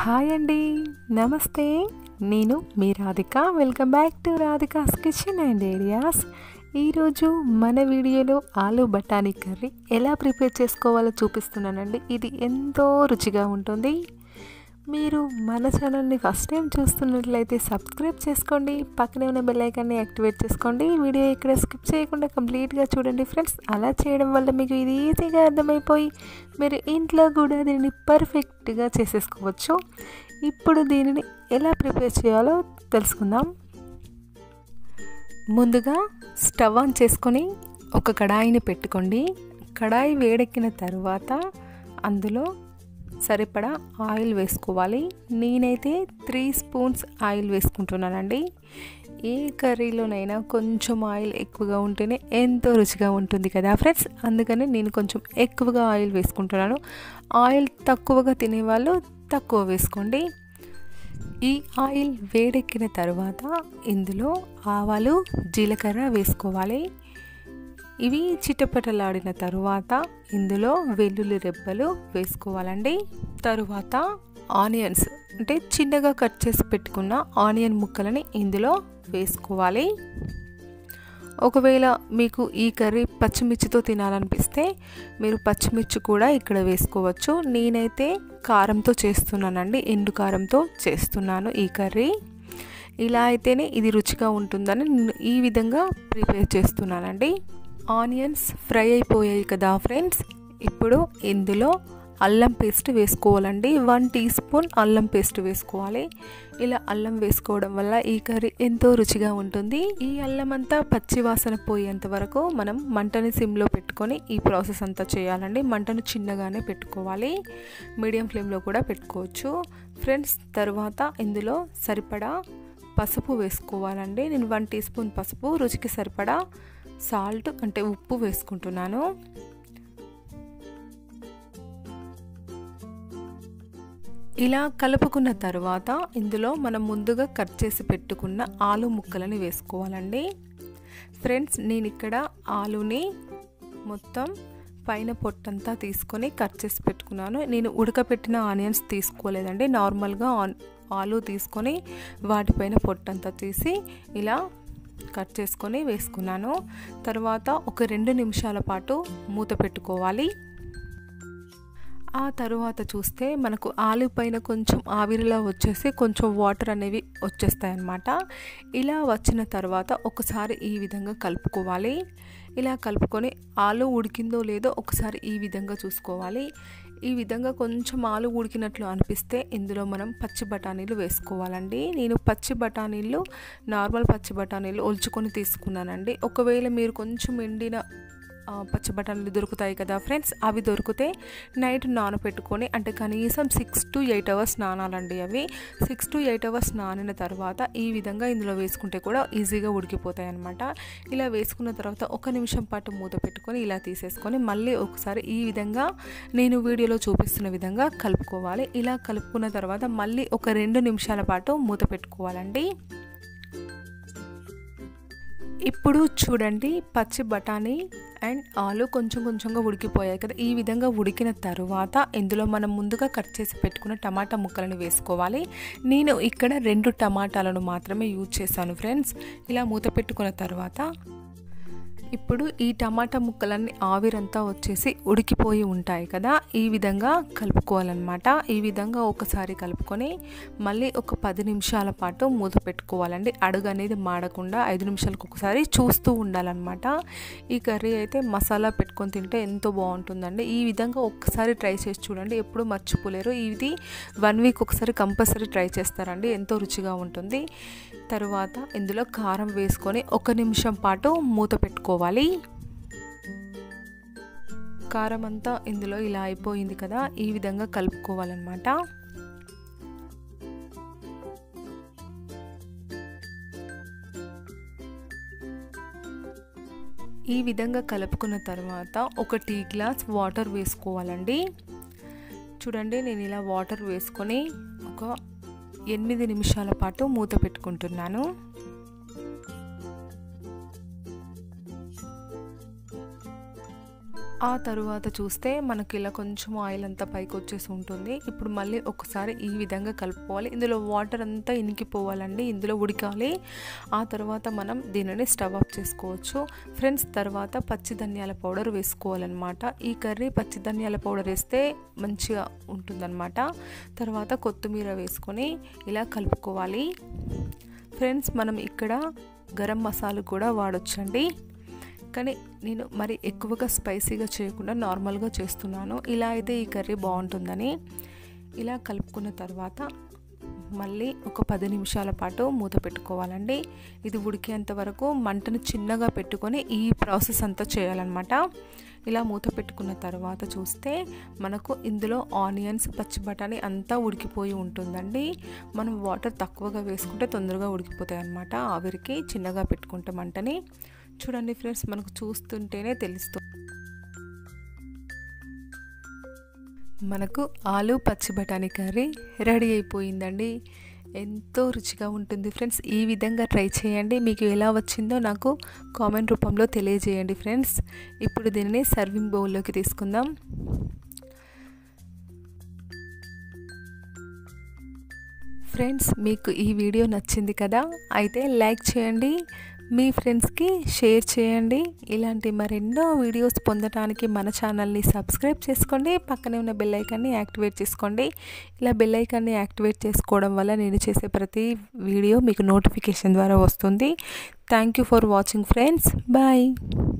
hi అండి నమస్తే నేను మీ Radhika welcome back to Radhika's kitchen and areas ఈరోజు మన వీడియోలో ఆలు బఠానీ కర్రీ ఎలా ప్రిపేర్ చేసుకోవాలో చూపిస్తున్నానండి ఇది ఎంతో రుచిగా ఉంటుంది మీరు మన ఛానల్ని ఫస్ట్ టైం చూస్తున్నట్లయితే సబ్స్క్రైబ్ చేసుకోండి పక్కనే ఉన్న బెల్ ఐకాన్ని యాక్టివేట్ చేసుకోండి వీడియో ఇక్కడ స్కిప్ చేయకుండా కంప్లీట్గా చూడండి ఫ్రెండ్స్ అలా చేయడం వల్ల మీకు ఇది ఈజీగా అర్థమైపోయి మీరు ఇంట్లో కూడా దీనిని పర్ఫెక్ట్గా చేసేసుకోవచ్చు ఇప్పుడు దీనిని ఎలా ప్రిపేర్ చేయాలో తెలుసుకుందాం ముందుగా స్టవ్ ఆన్ చేసుకొని ఒక కడాయిని పెట్టుకోండి కడాయి వేడెక్కిన తర్వాత అందులో సరిపడా ఆయిల్ వేసుకోవాలి నేనైతే త్రీ స్పూన్స్ ఆయిల్ వేసుకుంటున్నానండి ఏ కర్రీలోనైనా కొంచెం ఆయిల్ ఎక్కువగా ఉంటేనే ఎంతో రుచిగా ఉంటుంది కదా ఫ్రెండ్స్ అందుకని నేను కొంచెం ఎక్కువగా ఆయిల్ వేసుకుంటున్నాను ఆయిల్ తక్కువగా తినేవాళ్ళు తక్కువ వేసుకోండి ఈ ఆయిల్ వేడెక్కిన తర్వాత ఇందులో ఆవాలు జీలకర్ర వేసుకోవాలి ఇవి చిట్టపటలాడిన తరువాత ఇందులో వెల్లుల్లి రెబ్బలు వేసుకోవాలండి తరువాత ఆనియన్స్ అంటే చిన్నగా కట్ చేసి పెట్టుకున్న ఆనియన్ ముక్కలని ఇందులో వేసుకోవాలి ఒకవేళ మీకు ఈ కర్రీ పచ్చిమిర్చితో తినాలనిపిస్తే మీరు పచ్చిమిర్చి కూడా ఇక్కడ వేసుకోవచ్చు నేనైతే కారంతో చేస్తున్నానండి ఎండు కారంతో చేస్తున్నాను ఈ కర్రీ ఇలా అయితేనే ఇది రుచిగా ఉంటుందని ఈ విధంగా ప్రిపేర్ చేస్తున్నానండి ఆనియన్స్ ఫ్రై అయిపోయాయి కదా ఫ్రెండ్స్ ఇప్పుడు ఇందులో అల్లం పేస్ట్ వేసుకోవాలండి వన్ టీ స్పూన్ అల్లం పేస్ట్ వేసుకోవాలి ఇలా అల్లం వేసుకోవడం వల్ల ఈ కర్రీ ఎంతో రుచిగా ఉంటుంది ఈ అల్లం అంతా పచ్చి వాసన పోయేంత వరకు మనం మంటని సిమ్లో పెట్టుకొని ఈ ప్రాసెస్ అంతా చేయాలండి మంటను చిన్నగానే పెట్టుకోవాలి మీడియం ఫ్లేమ్లో కూడా పెట్టుకోవచ్చు ఫ్రెండ్స్ తర్వాత ఇందులో సరిపడా పసుపు వేసుకోవాలండి నేను వన్ టీ స్పూన్ పసుపు రుచికి సరిపడా సాల్ట్ అంటే ఉప్పు వేసుకుంటున్నాను ఇలా కలుపుకున్న తర్వాత ఇందులో మనం ముందుగా కట్ చేసి పెట్టుకున్న ఆలు ముక్కలని వేసుకోవాలండి ఫ్రెండ్స్ నేను ఇక్కడ ఆలుని మొత్తం పైన పొట్టంతా తీసుకొని కట్ చేసి పెట్టుకున్నాను నేను ఉడకపెట్టిన ఆనియన్స్ తీసుకోలేదండి నార్మల్గా ఆలు తీసుకొని వాటిపైన పొట్టంతా తీసి ఇలా కట్ చేసుకొని వేసుకున్నాను తర్వాత ఒక రెండు నిమిషాల పాటు మూత పెట్టుకోవాలి ఆ తరువాత చూస్తే మనకు ఆలు పైన కొంచెం ఆవిరిలా వచ్చేసి కొంచెం వాటర్ అనేవి వచ్చేస్తాయి అన్నమాట ఇలా వచ్చిన తర్వాత ఒకసారి ఈ విధంగా కలుపుకోవాలి ఇలా కలుపుకొని ఆలు ఉడికిందో లేదో ఒకసారి ఈ విధంగా చూసుకోవాలి ఈ విధంగా కొంచెం ఆలు ఉడికినట్లు అనిపిస్తే ఇందులో మనం పచ్చి బఠానీలు వేసుకోవాలండి నేను పచ్చి బఠానీలు నార్మల్ పచ్చి బఠానీలు ఒలుచుకొని తీసుకున్నానండి ఒకవేళ మీరు కొంచెం ఎండిన పచ్చి బఠానీలు దొరుకుతాయి కదా ఫ్రెండ్స్ అవి దొరికితే నైట్ నానబెట్టుకొని అంటే కనీసం సిక్స్ టు ఎయిట్ అవర్స్ నానాలండి అవి సిక్స్ టు ఎయిట్ అవర్స్ నానిన తర్వాత ఈ విధంగా ఇందులో వేసుకుంటే కూడా ఈజీగా ఉడికిపోతాయి అనమాట ఇలా వేసుకున్న తర్వాత ఒక నిమిషం పాటు మూత పెట్టుకొని ఇలా తీసేసుకొని మళ్ళీ ఒకసారి ఈ విధంగా నేను వీడియోలో చూపిస్తున్న విధంగా కలుపుకోవాలి ఇలా కలుపుకున్న తర్వాత మళ్ళీ ఒక రెండు నిమిషాల పాటు మూత పెట్టుకోవాలండి ఇప్పుడు చూడండి పచ్చి బఠానీ అండ్ ఆలు కొంచెం కొంచెంగా ఉడికిపోయాయి కదా ఈ విధంగా ఉడికిన తర్వాత ఇందులో మనం ముందుగా కట్ చేసి పెట్టుకున్న టమాటా ముక్కలను వేసుకోవాలి నేను ఇక్కడ రెండు టమాటాలను మాత్రమే యూజ్ చేశాను ఫ్రెండ్స్ ఇలా మూత పెట్టుకున్న తర్వాత ఇప్పుడు ఈ టమాటా ముక్కలన్నీ ఆవిరంతా వచ్చేసి ఉడికిపోయి ఉంటాయి కదా ఈ విధంగా కలుపుకోవాలన్నమాట ఈ విధంగా ఒకసారి కలుపుకొని మళ్ళీ ఒక పది నిమిషాల పాటు మూత పెట్టుకోవాలండి అడుగు అనేది మాడకుండా ఐదు నిమిషాలకు ఒకసారి చూస్తూ ఉండాలన్నమాట ఈ కర్రీ అయితే మసాలా పెట్టుకొని తింటే ఎంతో బాగుంటుందండి ఈ విధంగా ఒక్కసారి ట్రై చేసి చూడండి ఎప్పుడు మర్చిపోలేరు ఇది వన్ వీక్ ఒకసారి కంపల్సరీ ట్రై చేస్తారండి ఎంతో రుచిగా ఉంటుంది తరువాత ఇందులో కారం వేసుకొని ఒక నిమిషం పాటు మూత పెట్టుకోవాలి కారం అంతా ఇందులో ఇలా అయిపోయింది కదా ఈ విధంగా కలుపుకోవాలన్నమాట ఈ విధంగా కలుపుకున్న తర్వాత ఒక టీ గ్లాస్ వాటర్ వేసుకోవాలండి చూడండి నేను ఇలా వాటర్ వేసుకొని ఒక ఎనిమిది నిమిషాల పాటు మూత పెట్టుకుంటున్నాను ఆ తరువాత చూస్తే మనకి ఇలా కొంచెం ఆయిల్ అంతా పైకి వచ్చేసి ఉంటుంది ఇప్పుడు మళ్ళీ ఒకసారి ఈ విధంగా కలుపుకోవాలి ఇందులో వాటర్ అంతా ఇనికిపోవాలండి ఇందులో ఉడకాలి ఆ తర్వాత మనం దీనిని స్టవ్ ఆఫ్ చేసుకోవచ్చు ఫ్రెండ్స్ తర్వాత పచ్చి ధనియాల పౌడర్ వేసుకోవాలన్నమాట ఈ కర్రీ పచ్చి ధనియాల పౌడర్ వేస్తే మంచిగా ఉంటుందన్నమాట తర్వాత కొత్తిమీర వేసుకొని ఇలా కలుపుకోవాలి ఫ్రెండ్స్ మనం ఇక్కడ గరం మసాలా కూడా వాడొచ్చండి కానీ నేను మరి ఎక్కువగా స్పైసీగా చేయకుండా నార్మల్గా చేస్తున్నాను ఇలా అయితే ఈ కర్రీ బాగుంటుందని ఇలా కలుపుకున్న తర్వాత మళ్ళీ ఒక పది నిమిషాల పాటు మూత పెట్టుకోవాలండి ఇది ఉడికేంత వరకు మంటను చిన్నగా పెట్టుకొని ఈ ప్రాసెస్ అంతా చేయాలన్నమాట ఇలా మూత పెట్టుకున్న తర్వాత చూస్తే మనకు ఇందులో ఆనియన్స్ పచ్చి బఠానీ అంతా ఉడికిపోయి ఉంటుందండి మనం వాటర్ తక్కువగా వేసుకుంటే తొందరగా ఉడికిపోతాయి అన్నమాట ఆవిరికి చిన్నగా పెట్టుకుంటే మంటని చూడండి ఫ్రెండ్స్ మనకు చూస్తుంటేనే తెలుస్తుంది మనకు ఆలు పచ్చి బఠానీ కర్రీ రెడీ అయిపోయిందండి ఎంతో రుచిగా ఉంటుంది ఫ్రెండ్స్ ఈ విధంగా ట్రై చేయండి మీకు ఎలా వచ్చిందో నాకు కామెంట్ రూపంలో తెలియజేయండి ఫ్రెండ్స్ ఇప్పుడు దీనిని సర్వింగ్ బౌల్లోకి తీసుకుందాం ఫ్రెండ్స్ మీకు ఈ వీడియో నచ్చింది కదా అయితే లైక్ చేయండి మీ ఫ్రెండ్స్కి షేర్ చేయండి ఇలాంటి మరెన్నో వీడియోస్ పొందడానికి మన ఛానల్ని సబ్స్క్రైబ్ చేసుకోండి పక్కనే ఉన్న బెల్ ఐకాన్ని యాక్టివేట్ చేసుకోండి ఇలా బెల్ ఐకాన్ని యాక్టివేట్ చేసుకోవడం వల్ల నేను చేసే ప్రతి వీడియో మీకు నోటిఫికేషన్ ద్వారా వస్తుంది thank you for watching friends bye